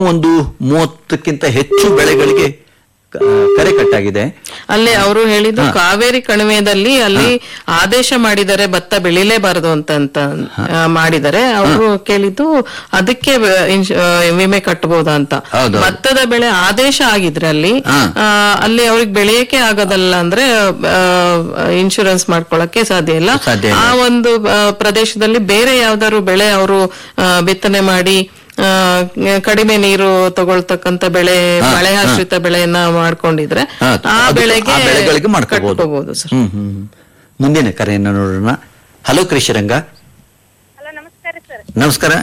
ಒಂದು ಮೂವತ್ತಕ್ಕಿಂತ ಹೆಚ್ಚು ಬೆಳೆಗಳಿಗೆ ಕ- ಕರೆ ಕಟ್ಟಾಗಿದೆ ಅಲ್ಲಿ ಅವರು ಹೇಳಿದ್ದು ಕಾವೇರಿ ಕಣಿವೆದಲ್ಲಿ ಅಲ್ಲಿ ಆದೇಶ ಮಾಡಿದರೆ ಭತ್ತ ಬೆಳಿಲೇಬಾರದು ಅಂತ ಅಂತ ಆ, ಮಾಡಿದರೆ ಅವರು ಕೇಳಿದ್ದು ಅದಕ್ಕೆ ವ- ಇನ್ಶ್- ಆ, ವಿಮೆ ಕಟ್ಟಬಹುದಾ ಅಂತ ಹೌದು. ಭತ್ತದ ಬೆಳೆ ಆದೇಶ ಆಗಿದ್ರೆ ಅಲ್ಲಿ ಹಾ. ಆ, ಅಲ್ಲಿ ಅವ್ರಿಗೆ ಬೆಳೆಯಕ್ಕೆ ಆಗೋದಲ್ಲ ಅಂದ್ರೆ ಇನ್ಶೂರೆನ್ಸ್ ಮಾಡ್ಕೊಳಕ್ಕೆ ಸಾಧ್ಯ ಇಲ್ಲ ಸಾಧ್ಯ ಇಲ್ಲ. ಆ ಒಂದು ಆ, ಪ್ರದೇಶದಲ್ಲಿ ಬೇರೆ ಯಾವ್ದಾದ್ರು ಬೆಳೆ ಅವರು ಬಿತ್ತನೆ ಮಾಡಿ ಆ, ಕಡಿಮೆ ನೀರು ತಗೊಳ್ತಕ್ಕಂತ ಬೆಳೆ ಮಳೆ ಆಶ್ರಿತ ಬೆಳೆಯನ್ನ ಮಾಡ್ಕೊಂಡಿದ್ರೆ ಹಾ, ಆ ಅದು- ಬೆಳೆಗೆ ಆ ಬೆಳೆಗಳಿಗೆ ಮಾಡ್ಕೋಬಹುದು ಕಟ್ಕೋಬಹುದು ಸರ್ ಹ್ಮ್ ಹ್ಮ್ ಹ್ಮ್. ಮುಂದಿನ ಕರೆಯನ್ನು ನೋಡೋಣ ಹಲೋ ಕೃಷಿರಂಗ ಹಲೋ ನಮಸ್ಕಾರ ಸರ್ ನಮಸ್ಕಾರ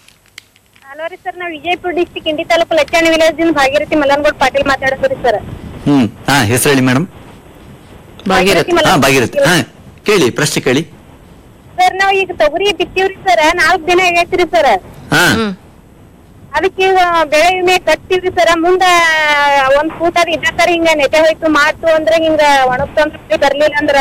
ಹಲೋ ರೀ ಸರ್ ನಾವು ವಿಜಯಪುರ ಡಿಸ್ಟಿಕ್ ಇಂಡಿ ತಾಲೂಕು ಲಚ್ಚಾಣಿ ವಿಲೇಜ್ ದಿಂದ ಭಾಗೀರಥಿ ಮಲ್ಲನಗೌಡ ಪಾಟೀಲ್ ಮಾತಾಡೋದ್ರಿ ಸರ್ ಹ್ಮ್ ಹಾ ಹೆಸರು ಹೇಳಿ ಮೇಡಮ್ ಭಾಗೀರಥಿ ಹಾ ಭಾಗಿರಥಿ ಹಾ ಕೇಳಿ ಪ್ರಶ್ನೆ ಕೇಳಿ ಸರ್ ನಾವು ಈಗ ತೊಗರಿ ಬಿತ್ತೀವ್ರಿ ಸರ್ ನಾಲ್ಕು ದಿನ ಆಗೈತ್ರಿ ಸರ್ ಹಾ ಹ್ಮ್ ಅದಕ್ಕೆ ಈಗ ಬೆಳೆ ವಿಮೆ ಕಟ್ತೀವ್ರಿ ಸರ್ ಮುಂದ ಒಂದ್ ಫೂಟ್ ಅದ್ ಇದ್ದ ಹಿಂಗ ನೆಟೆ ಹೋಯ್ತು ಮಾಡ್ತು ಅಂದ್ರೆ ಹಿಂಗ ಒಣಗ್ತು ಅಂತ ಬರ್ಲಿಲ್ಲ ಅಂದ್ರ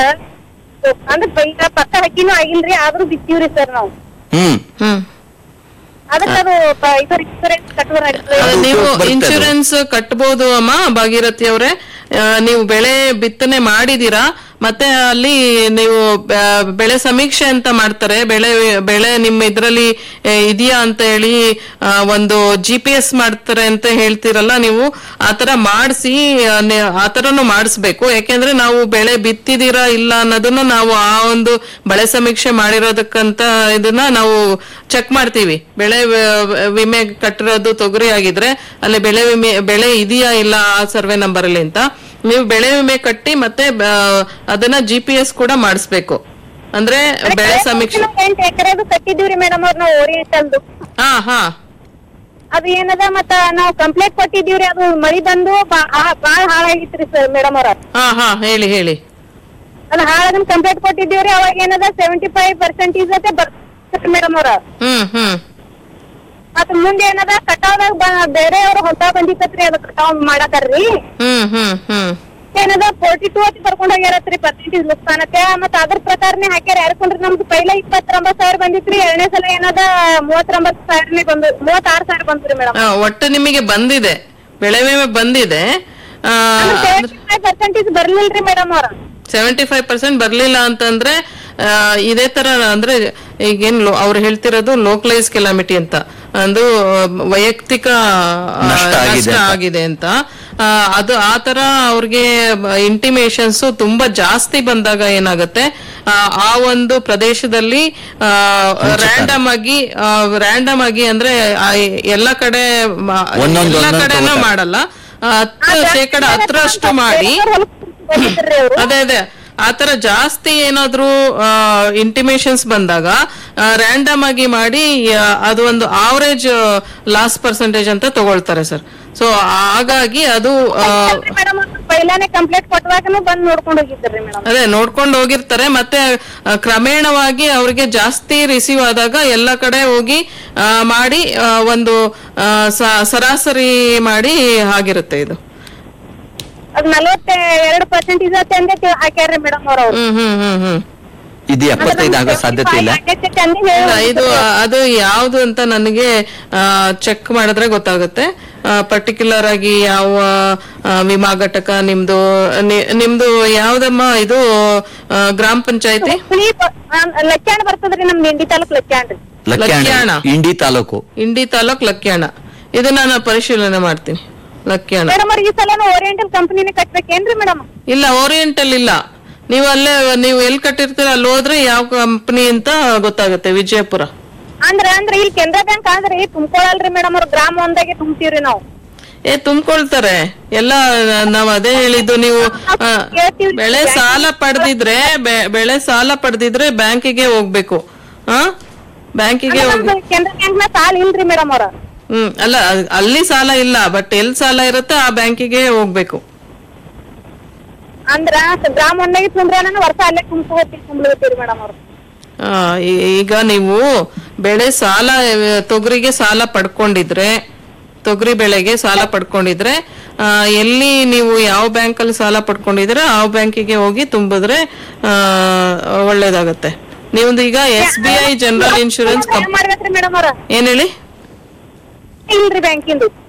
ಅಂದ್ರ ಈಗ ಪಕ್ಕ ಹಕ್ಕಿನೂ ಆಗಿಲ್ರಿ ಆದ್ರೂ ಬಿತ್ತೀವ್ರಿ ಸರ್ ನಾವು ಹ್ಮ್ ಹ್ಮ್ ಅದಕ್ಕೆ ಅದು ಪ- ಇದು ಇನ್ಸೂರೆನ್ಸ್ ಕಟ್ಟುವರಾಗ್ತದೆ ಅದು ನೀವು ಉಪಯೋಗ ಬರುತ್ತೆ ಅದು. ಇನ್ಶೂರೆನ್ಸ್ ಕಟ್ಟಬಹುದು ಅಮ್ಮ ಭಾಗೀರಥಿ ಅವರೇ ಆ, ನೀವು ಬೆಳೆ ಬಿತ್ತನೆ ಮಾಡಿದೀರಾ ಮತ್ತೆ ಅಲ್ಲಿ ನೀವು ಆ, ಬೆಳೆ ಸಮೀಕ್ಷೆ ಅಂತ ಮಾಡ್ತಾರೆ ಬೆಳೆ ಬೆಳೆ ನಿಮ್ಮ ಇದ್ರಲ್ಲಿ ಆ, ಇದೆಯಾ ಅಂತ ಹೇಳಿ ಆ, ಒಂದು ಜಿ ಪಿ ಎಸ್ ಮಾಡ್ತಾರೆ ಅಂತ ಹೇಳ್ತೀರಲ್ಲ ನೀವು ಆತರ ಮಾಡಿಸಿ ಆತರನು ಮಾಡಿಸ್ಬೇಕು ಯಾಕೆಂದ್ರೆ ನಾವು ಬೆಳೆ ಬಿತ್ತಿದೀರಾ ಇಲ್ಲ ಅನ್ನೋದನ್ನ ನಾವು ಆ ಒಂದು ಬೆಳೆ ಸಮೀಕ್ಷೆ ಮಾಡಿರೋದಕ್ಕಂತ ಇದನ್ನ ನಾವು ಚೆಕ್ ಮಾಡ್ತೀವಿ ಬೆಳೆ ವ- ವಿಮೆ ಕಟ್ಟಿರೋದು ತೊಗರಿ ಆಗಿದ್ರೆ ಅಲ್ಲಿ ಬೆಳೆ ವಿಮೆ ಬೆಳೆ ಇದೆಯಾ ಇಲ್ಲ ಆ ಸರ್ವೆ ನಂಬರ್ ಅಲ್ಲಿ ಅಂತ ನೀವು ಬೆಳೆ ವಿಮೆ ಕಟ್ಟಿ ಮತ್ತೆ ಬ- ಅದನ್ನ ಜಿ ಪಿ ಎಸ್ ಕೂಡ ಮಾಡಿಸ್ಬೇಕು ಅಂದ್ರೆ ಬೆಳೆ ಸಮೀಕ್ಷೆ ಎಂಟು ಎಕರೆದು ಕಟ್ಟಿದೀವ್ರಿ ಮೇಡಮ್ ಅವ್ರ ನಾವು ಓರಿಯಂಟಲ್ದು ಹಾ ಹಾ ಅದು ಏನದ ಮತ್ತ ನಾವು ಕಂಪ್ಲೇಂಟ್ ಕೊಟ್ಟಿದೀವ್ರಿ ಅದು ಮಳಿ ಬಂದು ಬಾ- ಆ- ಬಾಳ ಹಾಳಾಗಿತ್ರಿ ಸರ್ ಮೇಡಮ್ ಅವ್ರ ಹಾ ಹಾ ಹೇಳಿ ಹೇಳಿ ಅದು ಹಾಳಾಗನ್ ಕಂಪ್ಲೇಂಟ್ ಕೊಟ್ಟಿದೀವ್ರಿ ಅವಾಗ ಏನದ ಸೆವೆಂಟಿ ಫೈವ್ ಪರ್ಸೆಂಟೇಜ್ ಅತ್ತೆ ಬರ್ತಾರೆ ಮೇಡಮ್ ಅವ್ರ ಹ್ಮ್ ಹ್ಮ್ ಮತ್ತ ಮುಂದೆ ಏನದ ಕಟಾವ್ದಾಗ ಬ- ಬೇರೆ ಅವ್ರ ಹೊಸ ಬಂದಿತ್ತತ್ರಿ ಅದು ಕಟಾವ್ ಮಾಡತಾರ್ರಿ ಹ್ಮ್ ಹ್ಮ್ ಹ್ಮ್ ಏನದ ಫೋರ್ಟಿ ಟೂ ಅತಿ ಕರ್ಕೊಂಡ್ ಹೋಗ್ಯಾರತ್ರಿ ಪರ್ಸೆಂಟೇಜ್ ನುಕ್ಸಾನಕ್ಕೆ ಮತ್ತ ಅದ್ರ ಪ್ರಕಾರನೇ ಹಾಕ್ಯಾರ ಯಾರ್ಕೊಂಡ್ರಿ ನಮ್ದು ಪೈಲ ಇಪ್ಪತ್ತೊಂಬತ್ತು ಸಾವಿರ ಬಂದಿತ್ರಿ ಎರಡನೇ ಸಲ ಏನದ ಮೂವತ್ತೊಂಬತ್ತು ಸಾವಿರನೇ ಬಂದು ಮೂವತ್ತಾರು ಸಾವಿರ ಬಂದ್ರಿ ಮೇಡಮ್ ಆ, ಒಟ್ಟು ನಿಮಗೆ ಬಂದಿದೆ ಬೆಳೆ ವಿಮೆ ಬಂದಿದೆ ಸೆವೆಂಟಿ ಫೈವ್ ಪರ್ಸೆಂಟೇಜ್ ಬರ್ಲಿಲ್ರಿ ಮೇಡಮ್ ಅವ್ರ ಸೆವೆಂಟಿ ಫೈವ್ ಪರ್ಸೆಂಟ್ ಬರ್ಲಿಲ್ಲ ಅಂತಂದ್ರೆ ಆ, ಇದೇ ತರ ಅಂದ್ರೆ ಈಗೇನ್ ಲೋ- ಅವ್ರು ಹೇಳ್ತಿರೋದು ಲೋಕಲೈಸ್ ಕೆಲಾಮಿಟಿ ಅಂತ ಒಂದು ವೈಯಕ್ತಿಕ ಆ, ನಷ್ಟ ಆಗಿದೆ ನಷ್ಟ ಅಂತ. ಆಗಿದೆ ಅಂತ ಆ, ಅದು ಆತರ ಅವ್ರಿಗೆ ಇಂಟಿಮೇಷನ್ಸ್ ತುಂಬಾ ಜಾಸ್ತಿ ಬಂದಾಗ ಏನಾಗುತ್ತೆ ಆ, ಆ ಒಂದು ಪ್ರದೇಶದಲ್ಲಿ ರ್ಯಾಂಡಮ್ ಆಗಿ ರ್ಯಾಂಡಮ್ ಆಗಿ ಅಂದ್ರೆ ಆ ಎಲ್ಲ ಕಡೆ ಮ- ಒಂದೊಂದು ಎಲ್ಲ ಒಂದೊಂದು ಕಡೆನೂ ತಗೋತಾರೆ. ಮಾಡಲ್ಲ ಆ, ಹತ್ತು ಶೇಕಡ ಹತ್ತರಷ್ಟು ಮಾಡಿ ಹೋಗಿದ್ರಿ ಅವ್ರು ಅದೇ ಅದೇ ಆತರ ಜಾಸ್ತಿ ಏನಾದ್ರೂ ಇಂಟಿಮೇಷನ್ಸ್ ಬಂದಾಗ ರ್ಯಾಂಡಮ್ ಆಗಿ ಮಾಡಿ ಆ, ಅದು ಒಂದು ಆವರೇಜ್ ಲಾಸ್ ಪರ್ಸೆಂಟೇಜ್ ಅಂತ ತಗೊಳ್ತಾರೆ ಸರ್ ಸೊ ಹಾಗಾಗಿ ಅದು ಆ, ಮೇಡಮ್ ಪೈಲಾನೆ ಕಂಪ್ಲೇಂಟ್ ಕೊಟ್ಟವಾಗನು ಬಂದ್ ನೋಡ್ಕೊಂಡ್ ಹೋಗಿದ್ರಿ ಮೇಡಮ್ ಅದೇ ನೋಡ್ಕೊಂಡು ಹೋಗಿರ್ತಾರೆ ಮತ್ತೆ ಆ, ಕ್ರಮೇಣವಾಗಿ ಅವ್ರಿಗೆ ಜಾಸ್ತಿ ರಿಸೀವ್ ಆದಾಗ ಎಲ್ಲ ಕಡೆ ಹೋಗಿ ಆ, ಮಾಡಿ ಆ, ಒಂದು ಆ, ಸ- ಸರಾಸರಿ ಮಾಡಿ ಆಗಿರುತ್ತೆ ಇದು ಅದ್ ನಲ್ವತ್ತ ಎರಡು ಪರ್ಸೆಂಟೇಜ್ ಅತ್ತೆ ಅಂದೆ ತಿ- ಹಾಕ್ಯಾರ್ರಿ ಮೇಡಮ್ ಅವ್ರ ಅವ್ರು ಹ್ಮ್ ಹ್ಮ್ ಹ್ಮ್ ಹ್ಮ್ ಇದು ಎಪ್ಪತ್ತೈದು ಆಗೋ ಸಾಧ್ಯತೆ ಇಲ್ಲ ಇಲ್ಲ ಇದು ಅದು ಯಾವುದು ಅಂತ ನನಗೆ ಚೆಕ್ ಮಾಡಿದ್ರೆ ಗೊತ್ತಾಗುತ್ತೆ ಪರ್ಟಿಕ್ಯುಲರ್ ಆಗಿ ಯಾವ ಆ, ವಿಮಾ ಘಟಕ ನಿಮ್ದು ನಿ- ನಿಮ್ದು ಯಾವ್ದಮ್ಮ ಇದು ಆ, ಗ್ರಾಮ ಪಂಚಾಯತಿ ಲಚ್ಚಾಣ ಬರ್ತದ್ರಿ ನಮ್ದು ಇಂಡಿ ತಾಲೂಕ್ ಲಚ್ಚಾಣ ರೀ ಲಕ್ಯಾಣ ಲಕ್ಯಾಣ. ಇಂಡಿ ತಾಲೂಕು ಇಂಡಿ ತಾಲೂಕ್ ಲಕ್ಯಾಣ ಇದನ್ನ ನಾನು ಪರಿಶೀಲನೆ ಮಾಡ್ತೀನಿ ಲಕ್ಯಾಣ ಮೇಡಮ್ ಅವ್ರ ಈ ಸಲ ಓರಿಯೆಂಟಲ್ ಕಂಪನಿನೇ ಕಟ್ಬೇಕೇನ್ರಿ ಮೇಡಮ್ ಇಲ್ಲ ಓರಿಯೆಂಟಲ್ ಇಲ್ಲ ನೀವು ಅಲ್ಲೇ ನೀವು ಎಲ್ಲಿ ಕಟ್ಟಿರ್ತೀರ ಅಲ್ಲಿ ಹೋದ್ರೆ ಯಾವ ಕಂಪನಿ ಅಂತ ಗೊತ್ತಾಗುತ್ತೆ ವಿಜಯಪುರ ಅಂದ್ರ ಅಂದ್ರ ಇಲ್ಲಿ ಕೆನರಾ ಬ್ಯಾಂಕ್ ಆದ್ರಿ ತುಂಬ್ಕೊಳಲ್ರಿ ಮೇಡಮ್ ಅವ್ರ ಗ್ರಾಮ ಒಂದಾಗೆ ತುಂಬ್ತೀವ್ರಿ ನಾವು ಏ ತುಂಬಿಕೊಳ್ತಾರೆ ಎಲ್ಲ ನಾವ್ ಅದೇ ಹೇಳಿದ್ದು ನೀವು ಆ, ಬೆಳೆ ಸಾಲ ಪಡೆದಿದ್ರೆ ಬೆಳೆ ಸಾಲ ಪಡೆದಿದ್ರೆ ಬ್ಯಾಂಕಿಗೆ ಹೋಗ್ಬೇಕು ಹಾ ಬ್ಯಾಂಕಿಗೆ ಹೋಗ್ ಕೆನರಾ ಬ್ಯಾಂಕ್ ನ ಸಾಲ ಇಲ್ರಿ ಮೇಡಮ್ ಅವ್ರ ಹ್ಮ್ ಅಲ್ಲ ಅ- ಅಲ್ಲಿ ಸಾಲ ಇಲ್ಲ ಬಟ್ ಎಲ್ಲಿ ಸಾಲ ಇರುತ್ತೆ ಆ ಬ್ಯಾಂಕಿಗೆ ಹೋಗ್ಬೇಕು ಅಂದ್ರ ಗ್ರಾಮ ಒಂದಾಗೆ ತುಂಬ್ರೆ ನಾನು ವರ್ಷ ಅಲ್ಲೇ ತುಂಬ್ಕೋತೀವಿ ತುಂಬ್ಲತ್ತೀರಿ ಮೇಡಮ್ ಅವ್ರು ಆ, ಈ- ಈಗ ನೀವು ಬೆಳೆ ಸಾಲ ಆ, ತೊಗರಿಗೆ ಸಾಲ ಪಡ್ಕೊಂಡಿದ್ರೆ ತೊಗರಿ ಬೆಳೆಗೆ ಸಾಲ ಪಡ್ಕೊಂಡಿದ್ರೆ ಆ, ಎಲ್ಲಿ ನೀವು ಯಾವ ಬ್ಯಾಂಕಲ್ಲಿ ಸಾಲ ಪಡ್ಕೊಂಡಿದ್ರೆ ಆ ಬ್ಯಾಂಕಿಗೆ ಹೋಗಿ ತುಂಬಿದ್ರೆ ಆ, ಒಳ್ಳೇದಾಗತ್ತೆ ನಿಮ್ದು ಈಗ S B I general insurance ಏನ್ ಮಾಡ್ಬೇಕ್ರಿ ಮೇಡಮ್ ಅವ್ರ ಏನ್ ಹೇಳಿ ಇಲ್ರಿ ಬ್ಯಾಂಕಿಂದು